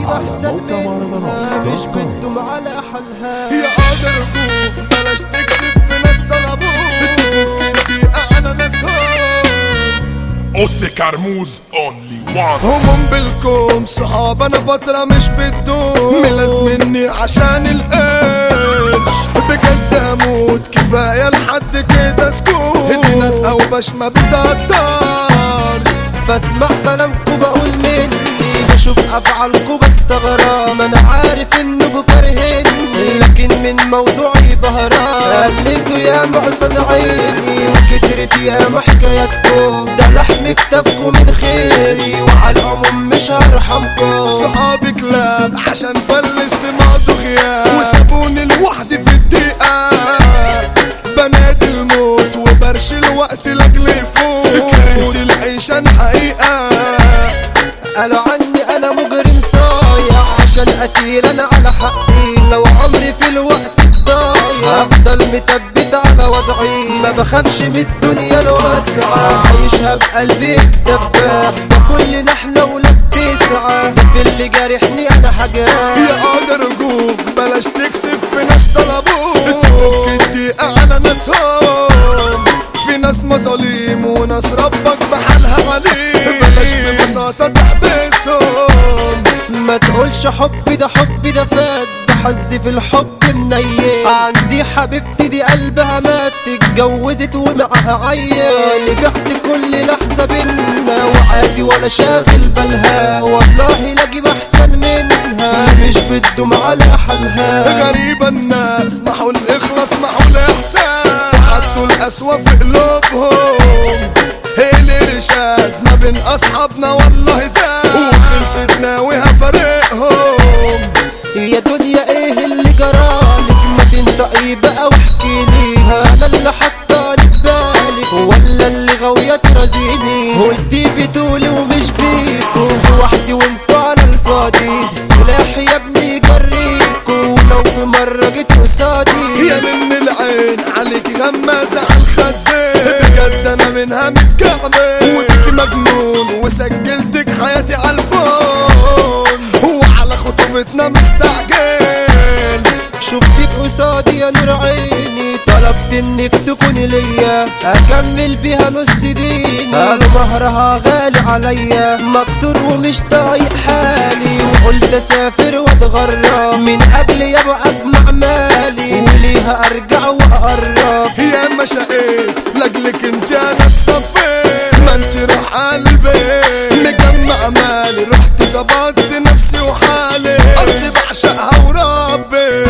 بجيب على احسن موقع منها مهرجانات مش دوت كوم. بدهم على حالها يا قادر جوه بلاش تكسب في ناس طلبوه تفك الدقيقة على ناسهم اوتي كرموز اونلي وان هموم بالكوم صحاب انا فترة مش بتدوم ملازمني عشان القرش بجد هموت كفاية لحد كده سكوت دي ناس اوبش ما بتقدر بسمع كلامكم بقول مني بشوف افعالكم بستغرب انا عارف انكم كارهيني لكن من موضوعي بهرب قلتوا يا معصد عيني وكترت يا حكاياتكم ده لحم كتافكم من خيري وعلى العموم مش هرحمكم صحابي كلاب عشان فلست ماضوا غياب وسابوني لوحدي في الدقيقة بنادي الموت وبرش الوقت لاجل يفوت كرهت العيشة حقيقة قالوا عني انا مجرم صايع عشان قتيل انا على حقي لو عمري في الوقت الضايع هفضل مثبت على وضعي ما بخافش من الدنيا الواسعة عايشها بقلبي الدباب ده كل نحلة ولاد تسعة ده في اللي جارحني انا حاجات يا قادر رجوك بلاش تكسب في ناس طلبوك تفك الدقيقة على ناسهم في ناس مظاليم وناس ربك بحالها عليم بلاش ببساطة تحبسهم ما تقولش حبي ده حبي ده فات ده حظي في الحب منيل عندي حبيبتي دي قلبها مات اتجوزت ومعاها عيال بعت كل لحظة بينا وعادي ولا شاغل بالها والله لا اجيب احسن منها مش بدهم على حالها غريبة الناس محوا الإخلاص محوا الإحسان وحطوا القسوة في قلوبهم هي الإرشاد ما بين أصحابنا والله زاد وخلصت ناويها فريقهم يا دنيا ايه اللي جرالك ما تنطقي بقى واحكي لي انا اللي حطاني ببالك ولا اللي غاوية ترازيني قلتي بتقولي ومش بيكو لوحدي وانتوا على الفاضي السلاح يا ابني جريكو ولو في مرة جيت قصادي يا من العين عليك غمازة على الخدين بجد انا منها متكعبل وديك مجنون وسجلتك حياتي على الفون وعلى خطوبتنا مستعجل شفتك قصادي يا نور عيني طلبت انك تكوني ليا اكمل بيها نص ديني قالوا مهرها غالي عليا مكسور ومش طايق حالي وقلت اسافر واتغرب من اجل يابا اجمع مالي وليها ارجع واقرب يا ما شقيت لاجلك انت انا اتصفيت ما انت روح قلبي مجمع مالي رحت ظبطت نفسي وحالي اصلي بعشقها وربي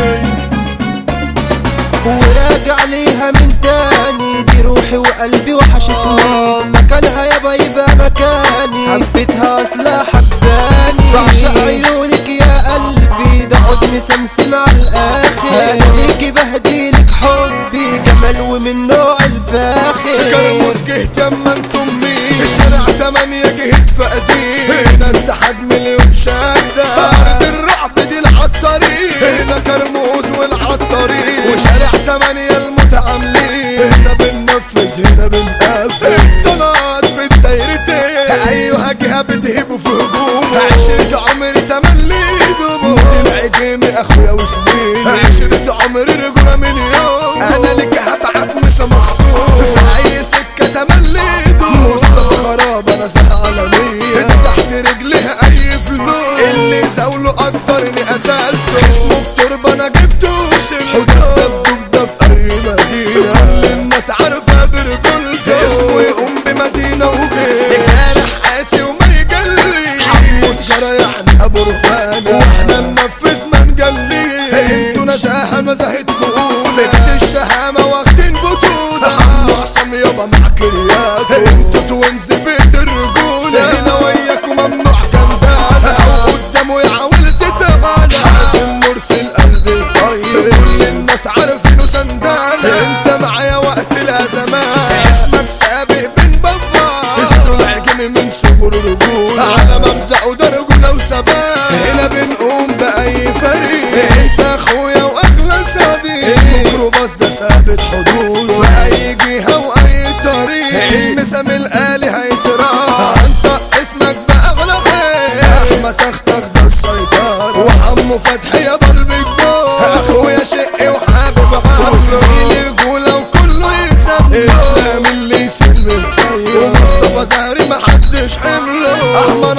وراجع ليها من تاني دي روحي وقلبي وحشتني مكانها يابا يبقى مكاني حبيتها اصلا حباني بعشق عيونك يا قلبي ده حضن سمسم على الاخر انا ليكي بهديلك حبي جمال ومن نوع الفاخر كرموز جهت يما انت امي الشارع تمانية جهت فقديم هنا اتحاد مليون شادة ارض الرعب دي العطارين هنا كرموز والعطارين وشارع تمانية المتعاملين هنا بننفذ هنا بنقفل الطلعات في الدايرتين ايوه جهة بتهب في هجوم عشرة عمري تملي دموع العجيمي اخويا وسنين عشرة عمري رجولة من يوم انا لك هبعت مسا مخصوص في اي سكة تملي دموع مصطفى خراب انا زهقانة مية تحت رجلها اي فلوس اللي زاوله قدرني قتلته اسمه في تربة انا جبته وشلته دبدوب ده في اي مدينة كل الناس عارفة برجولته اسمه يقوم بمدينة وغير جارح قاسي وما يجلي حمص جرى يعني ابو رفانة واحنا ننفذ ما نجلي انتوا نزاهة نزاهتكم سكت الشهامة واخدين بطولة حمو عصام يابا مع كريات انتوا توينز بيت الرجولة هنا وياكم ممنوع جندالة او قدامه يحاول تتغالى حازم مرسل قلبي طيب كل الناس عارفينه سندالة انت معايا وقت الازمات اسمك سابق بين بابا اسمه العجمي من صغر رجولة على مبدأه ده رجولة وثبات هنا بنقوم بأي فريق انت اخويا واغلى صديق الميكروباص ده ثابت حدود في اي جهة واي طريق المسام الآلي هيتراح انت اسمك بأغلى خير احمد اختك ده السيطرة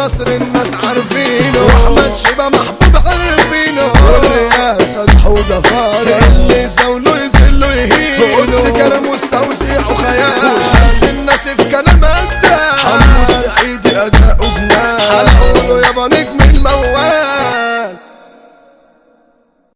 مصر الناس عارفينه واحمد شيبة محبوب